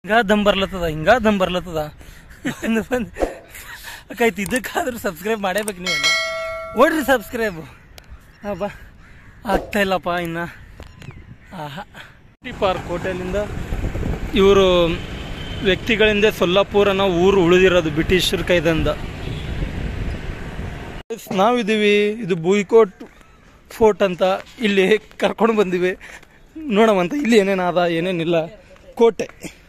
ಹಿಂಗ ದಮ್ ಬರ್ಲತ್ತದ ಹಿಂಗ ದಮ್ ಬರ್ಲತ್ತದ ಬಂದು ಬಂದು ಅಕ್ಕಾಯ್ತು ಇದಕ್ಕಾದ್ರೂ ಸಬ್ಸ್ಕ್ರೈಬ್ ಮಾಡೇಬೇಕು ನೀವೆಲ್ಲ ಓಡ್ರಿ ಸಬ್ಸ್ಕ್ರೈಬ್ ಹಾ ಬಾ ಆಗ್ತಾ ಇಲ್ಲಪ್ಪ ಇನ್ನ ಆಹಾ ಪಾರ್ಕ್ ಹೋಟೆಲಿಂದ ಇವರು ವ್ಯಕ್ತಿಗಳಿಂದ ಸೊಲ್ಲಾಪುರ ಅನ್ನೋ ಊರು ಉಳಿದಿರೋದು ಬ್ರಿಟಿಷರ ಕೈದಿಂದ ನಾವಿದ್ದೀವಿ ಇದು ಬೂಯ್ಕೋಟ್ ಫೋರ್ಟ್ ಅಂತ ಇಲ್ಲಿ ಕರ್ಕೊಂಡು ಬಂದಿವಿ ನೋಡವಂತ ಇಲ್ಲಿ ಏನೇನಾದ ಏನೇನಿಲ್ಲ ಕೋಟೆ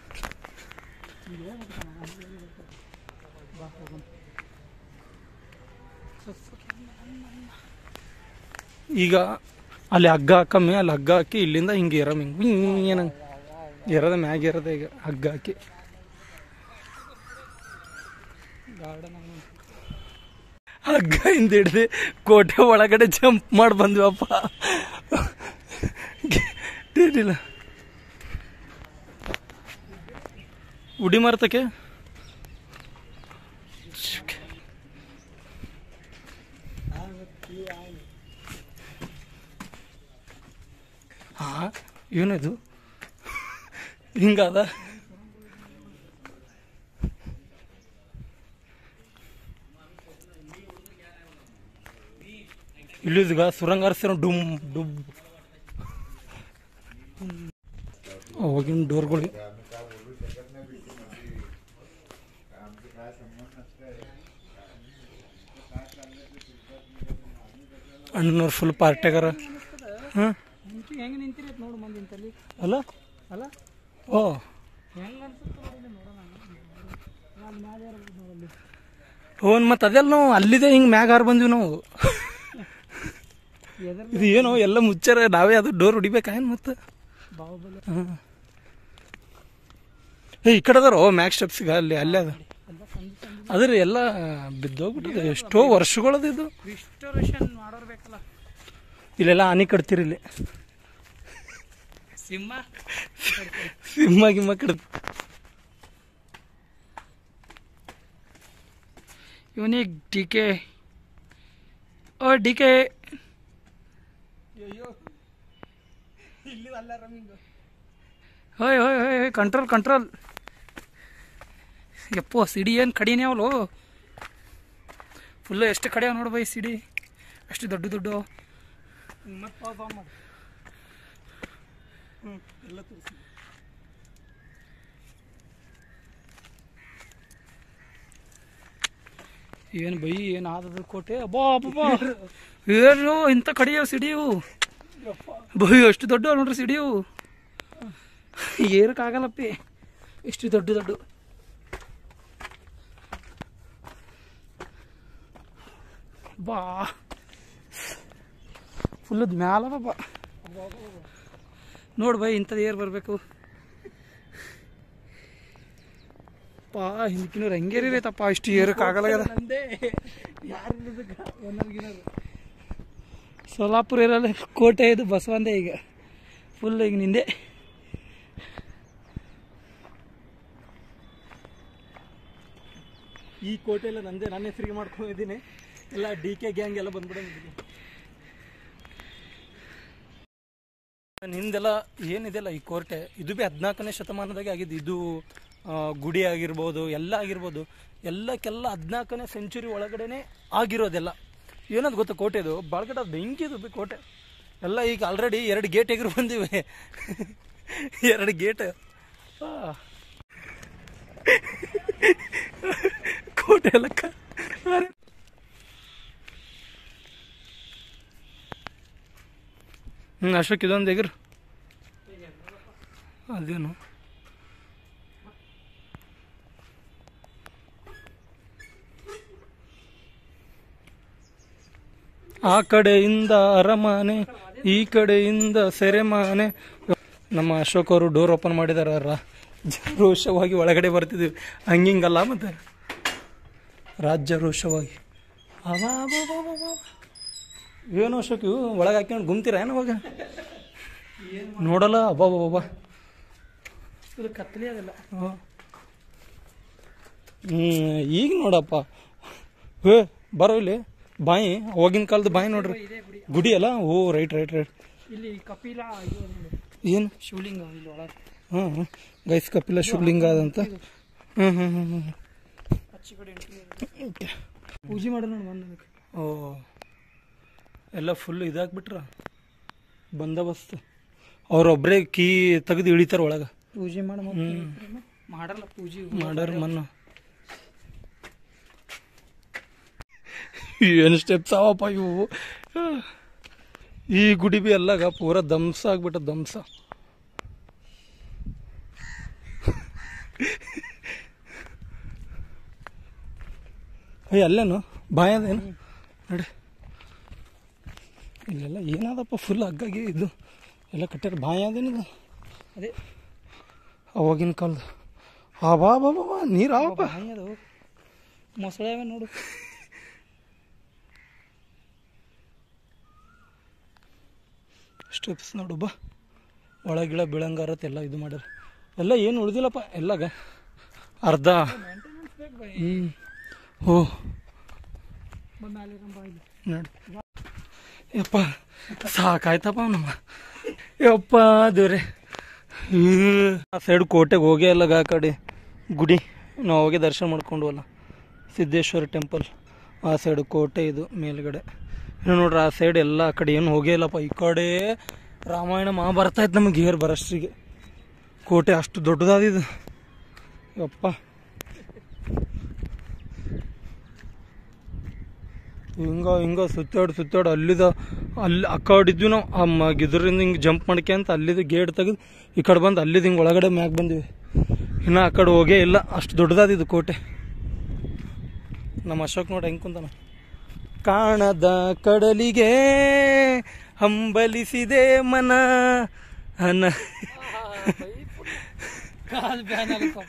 ಈಗ ಅಲ್ಲಿ ಹಗ್ಗ ಹಾಕಮ್ಮಿ ಅಲ್ಲಿ ಹಗ್ಗ ಹಾಕಿ ಇಲ್ಲಿಂದ ಹಿಂಗೆ ಇರಮ್ ಹಿಂಗೆ ಏನಂಗ ಇರದ ಮ್ಯಾಗ ಇರದ ಈಗ ಹಗ್ಗ ಹಾಕಿ ಹಗ್ಗ ಹಿಂದ ಹಿಡ್ದು ಕೋಟೆ ಒಳಗಡೆ ಜಂಪ್ ಮಾಡಿ ಬಂದ್ವಪ್ಪ ಏನಿಲ್ಲ ಉಡಿ ಮಾರ್ತಕ್ಕೆ ಹಾ ಏನಿದು ಹಿಂಗಾದ ಇಲ್ಲಿದ್ಗ ಸುರಂಗ ಹರ್ಸಿರೋ ಡುಮ್ ಡುಮ್ ಅವಾಗಿನ ಡೋರ್ಗಳು ಅಣ್ಣನವ್ರು ಫುಲ್ ಪಾರ್ಟ್ಯಾಗಾರ ಹಾಂ ಹೆಂಗೆ ನಿಂತಿರಿ ನೋಡು ಮಂದಿ ಇಂತಲ್ಲಿ ಅಲ್ಲ ಅಲ್ಲ ಓ ಹೆಂಗೆ ಅನ್ಸುತ್ತೆ ನೋಡಿ ನೋಡೋಣ ನಾನು ಮ್ಯಾಲೆ ಇರ್ಬೋದು ನೋಡಲ್ಲಿ ಓನ್ ಮತ್ತೆ ಅದೆಲ್ಲ ನಾವು ಅಲ್ಲಿದೆ ಹಿಂಗೆ ಮ್ಯಾಗ ಹಾರ್ ಬಂದ್ವಿ ನಾವು ಎದ್ರ ಇದು ಏನೋ ಎಲ್ಲ ಮುಚ್ಚಾರ ನಾವೇ ಅದು ಡೋರ್ ಹೊಡಿಬೇಕಾಯನ್ ಮತ್ತೆ ಬಾಹುಬಲಿ ಹಾಂ ಏ ಈ ಕಡೆ ಅದಾರ ಮ್ಯಾಕ್ ಸ್ಟೆಪ್ಸ್ಗೆ ಅಲ್ಲಿ ಅಲ್ಲೇ ಅದ ಎಲ್ಲ ಸಂಜೆ ಸಂಜೆ ಅದ್ರ ಎಲ್ಲ ಬಿದ್ದೋಗ್ಬಿಟ್ಟಿದೆ ಎಷ್ಟೋ ವರ್ಷಗಳದ ಇದು ರಿಸ್ಟೋರೇಷನ್ ಮಾಡೋರು ಬೇಕಲ್ಲ ಇಲ್ಲೆಲ್ಲ ಆನೆ ಕಟ್ತೀರಿ ಇಲ್ಲಿ ಸಿಂಹ ಸಿಂಹ ಗಿಮ್ಮ ಕಡ್ ಇವನಿಗೆ ಡಿ ಕೆ ಓ ಡಿ ಕೆ ಹೋಯ್ ಹೋಯ್ ಹೋಯ್ ಹೋಯ್ ಕಂಟ್ರೋಲ್ ಕಂಟ್ರೋಲ್ ಯಪ್ಪೋ ಸಿಡಿ ಏನು ಕಡಿನೇ ಅವಲು ಫುಲ್ಲು ಎಷ್ಟು ಕಡೆ ನೋಡು ಬೈ ಸಿಡಿ ಅಷ್ಟು ದೊಡ್ಡ ದೊಡ್ಡ ಮತ್ತೆ ಪಾಸ್ ಆನ್ ಮಾಡಿ ಹ್ಞೂ ಎಲ್ಲ ತೋರಿಸಿ ಏನು ಬೈ ಏನು ಆದದ ಕೋಟೆ ಅಬ್ಬಾ ಅಬ್ಬಾ ಏನು ಇಂಥ ಕಡಿಯೋ ಸಿಡಿಯು ಬೈ ಅಷ್ಟು ದೊಡ್ಡ ನೋಡ್ರಿ ಸಿಡಿಯು ಏರಕ್ಕಾಗಲ್ಲಪ್ಪಿ ಎಷ್ಟು ದೊಡ್ಡ ದೊಡ್ಡ ಬಾ ಫುಲ್ ಮ್ಯಾಲ ಬಾ ನೋಡ್ ಬೈ ಇಂಥದ್ದು ಏರ್ ಬರಬೇಕು ಪಾ ಹಿಂದಕ್ಕಿನವ್ರು ಹೆಂಗೇರಿರೈತಪ್ಪ ಇಷ್ಟು ಏರಕ್ಕಾಗಲ್ಲ ನಂದೇ ಯಾರು ಸೋಲಾಪುರ ಇರಲ್ಲ ಕೋಟೆ ಇದು ಬಸವಂದೆ ಈಗ ಫುಲ್ ಈಗ ನಿಂದೆ ಈ ಕೋಟೆ ಎಲ್ಲ ನಂದೇ ನನ್ನ ಹೆಸರಿಗೆ ಮಾಡ್ಕೊಂಡಿದ್ದೀನಿ ಎಲ್ಲ ಡಿ ಕೆ ಗ್ಯಾಂಗ್ ಎಲ್ಲ ಬಂದ್ಬಿಟ್ಟಿದ್ದೀನಿ ನಿಂದೆಲ್ಲ ಏನಿದೆಲ್ಲ ಈ ಕೋಟೆ ಇದು ಬಿ ಹದಿನಾಲ್ಕನೇ ಶತಮಾನದಾಗೆ ಆಗಿದ್ದು ಇದು ಆ, ಗುಡಿ ಆಗಿರ್ಬೋದು ಎಲ್ಲ ಆಗಿರ್ಬೋದು ಎಲ್ಲಕ್ಕೆಲ್ಲ ಹದಿನಾಲ್ಕನೇ ಸೆಂಚುರಿ ಒಳಗಡೆನೆ ಆಗಿರೋದೆಲ್ಲ ಏನದು ಗೊತ್ತಾ ಕೋಟೆದು ಬಾಳ್ಗಡೆ ಅದು ಬೆಂಕಿದು ಬಿ ಕೋಟೆ ಎಲ್ಲ ಈಗ ಆಲ್ರೆಡಿ ಎರಡು ಗೇಟ್ ಎಗರು ಬಂದಿವೆ ಎರಡು ಗೇಟ್ ಕೋಟೆ ಎಲ್ಲ ಕ- ಅರೆ. ಹ್ಞೂ ಅಶೋಕ್ ಇದೊಂದು ಎಗರು ಅದೇನು ಆ ಕಡೆಯಿಂದ ಅರಮನೆ ಈ ಕಡೆಯಿಂದ ಸೆರೆಮನೆ ನಮ್ಮ ಅಶೋಕ್ ಅವರು ಡೋರ್ ಓಪನ್ ಮಾಡಿದಾರ ರೋಷವಾಗಿ ಒಳಗಡೆ ಬರ್ತಿದ್ವಿ ಹಂಗಿಂಗಲ್ಲ ಮತ್ತೆ ರಾಜ್ಯ ರೋಷವಾಗಿ ಅವಾ ಅವಾ ಅವಾ ಅವಾ ಅವಾ. ಏನು ಅಶೋಕ್ ಇವು ಒಳಗೆ ಹಾಕ್ಕೊಂಡು ಗುಮ್ತೀರ ಏನು ಅವಾಗ ನೋಡಲ್ಲ ಅಬ್ಬಾ ಅಬ್ಬಾ ಇದು ಕತ್ತಲೆ ಅದಲ್ಲ ಹ್ಞೂ ಈಗ ನೋಡಪ್ಪ ಹೇ ಬರೋ ಇಲ್ಲಿ ಬಾಯಿ ಅವಾಗಿನ ಕಾಲದ ಬಾಯಿ ನೋಡ್ರಿ ಇದೆ ಗುಡಿ ಗುಡಿ ಅಲ್ಲ ಓ ರೈಟ್ ರೈಟ್ ರೈಟ್ ಇಲ್ಲಿ ಕಪಿಲ ಇದು ನೋಡಿ ಏನು ಶಿವಲಿಂಗ ಇಲ್ಲಿ ಒಳಗೆ ಹ್ಞೂ ಗೈಸ್ ಕಪಿಲ ಶಿವಲಿಂಗ ಅದಂತ ಹ್ಞೂ ಹ್ಞೂ ಹ್ಞೂ ಹ್ಞೂ ಆಚೆ ಕಡೆ entry ಇದೆ. ಪೂಜೆ ಮಾಡೋಣ ನೋಡಿ ಬಂದು ಅದಕ್ಕೆ ಓ ಎಲ್ಲ ಫುಲ್ ಇದಾಗ್ಬಿಟ್ರ ಬಂದೋಬಸ್ತ್ ಅವ್ರೊಬ್ಬರೇ ಕೀ ತೆಗೆದು ಇಳಿತಾರ ಒಳಗೆ ಪೂಜೆ ಮಾಡಿ ಹ್ಮ್. ಮಾಡಲ್ಲ ಪೂಜೆ ಮಾಡ್ಯಾರ ಮನ್ನ ಏನು ಸ್ಟೆಪ್ಸ್ ಅವಪ್ಪ ಇವು ಈ ಗುಡಿ ಬಿ ಎಲ್ಲಾಗ ಪೂರ ದಂಸ ಆಗ್ಬಿಟ್ಟ ದಂಸ ಅಯ್ಯ ಅಲ್ಲೇನು ಬಾಯ ಅದೇನು ನಡಿ ಇಲ್ಲೆಲ್ಲ ಏನಾದಪ್ಪ ಫುಲ್ ಹಗ್ಗಾಗಿ ಇದು ಎಲ್ಲ ಕಟ್ಟ್ಯಾರ ಬಾಯ ಅದೇನಿದು ಅದೇ ಅವಾಗಿನ ಕಾಲದ ಆ ಬಾ ಬಾ ಬಾ ಬಾ ನೀರು ಅವಪ್ಪ ಬಾಯಿ ಅದು ಮೊಸಳೆ ಅವೆ ನೋಡು ಸ್ಟೆಪ್ಸ್ ನೋಡು ಬಾ ಒಳಗಿಳ ಬೀಳಂಗಾರತ್ ಎಲ್ಲ ಇದು ಮಾಡ್ಯಾರ ಎಲ್ಲ ಏನು ಉಳಿದಿಲ್ಲಪ್ಪ ಎಲ್ಲಾಗ ಅರ್ಧ ಮೇಂಟೆನೆನ್ಸ್ ಬೇಕು ಬಾಯಿ ಹ್ಞೂ ಓ ಮೇಲೆ ಬಾಯಿ ನೋಡಿ ಯಪ್ಪ ಸಾಕಾಯ್ತಪ್ಪ ನಮ್ಮ ಯಪ್ಪ ದೇವ್ರೆ ಆ ಸೈಡ್ ಕೋಟೆಗೆ ಹೋಗೇ ಅಲ್ಲ ಆ ಕಡೆ ಗುಡಿ ನಾವು ಹೋಗಿ ದರ್ಶನ ಮಾಡ್ಕೊಂಡು ಅಲ್ಲ ಸಿದ್ದೇಶ್ವರ ಟೆಂಪಲ್ ಆ ಸೈಡ್ ಕೋಟೆ ಇದು ಮೇಲ್ಗಡೆ ಇನ್ನು ನೋಡ್ರಿ ಆ ಸೈಡ್ ಎಲ್ಲ ಆ ಕಡೆ ಏನು ಹೋಗೇ ಇಲ್ಲಪ್ಪ ಈ ಕಡೆ ರಾಮಾಯಣ ಮಹಾಭಾರತ ಆಯ್ತು ನಮಗೆ ಹೇರ್ ಬರಷ್ಟಿಗೆ ಕೋಟೆ ಅಷ್ಟು ದೊಡ್ಡದಾದಿದು ಯಪ್ಪ ಹಿಂಗ ಹಿಂಗ ಸುತ್ತಾಡಿ ಸುತ್ತಾಡಿ ಅಲ್ಲಿದ ಅಲ್ಲಿ ಆ ಕಡೆ ಇದ್ವಿ ನಾವು ಆ ಮ ಗಿದ್ರಿಂದ ಹಿಂಗೆ ಜಂಪ್ ಮಾಡ್ಕ್ಯಂತ ಅಲ್ಲಿದ ಗೇಟ್ ತೆಗೆದು ಈ ಕಡೆ ಬಂದು ಅಲ್ಲಿದ ಹಿಂಗೆ ಒಳಗಡೆ ಮ್ಯಾಗ ಬಂದ್ವಿ ಇನ್ನು ಆ ಕಡೆ ಹೋಗೇ ಇಲ್ಲ ಅಷ್ಟು ದೊಡ್ಡದಾದಿದು ಕೋಟೆ ನಮ್ಮ ಅಶೋಕ್ ನೋಡಿ ಹೆಂಗೆ ಕುಂತಾನ ಕಾಣದ ಕಡಲಿಗೆ ಹಂಬಲಿಸಿದೆ ಮನ ಅನ ಕಾಲು ಬ್ಯಾನ್ ಆಗತ್ತಪ್ಪ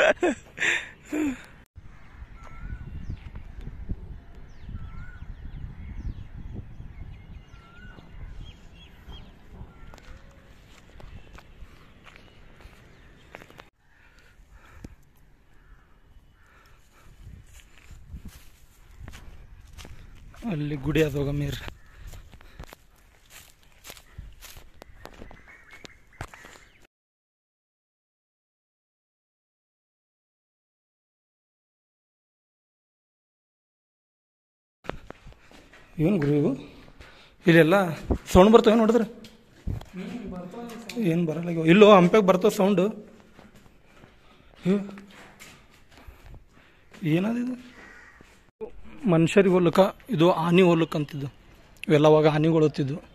ಅಲ್ಲಿ ಗುಡಿ ಅದು ಹೋಗ ಮೀರ್ ಏನು ಗುರು ಇವು ಇಲ್ಲೆಲ್ಲ ಸೌಂಡ್ ಬರ್ತಾವೆ ನೋಡಿದ್ರೆ ಏನು ಬರಲ್ಲ ಇವು. ಇಲ್ಲೋ ಹಂಪ್ಯಾಗ ಬರ್ತಾವ ಸೌಂಡು ಏನದಿದು ಮನುಷ್ಯರಿಗೆ ಹೋಲಕ್ಕ ಇದು ಆನೆ ಹೋಲಕ್ ಅಂತಿದ್ದು ಇವೆಲ್ಲ ಅವಾಗ ಆನೆಗಳು ಹೊತ್ತಿದ್ದು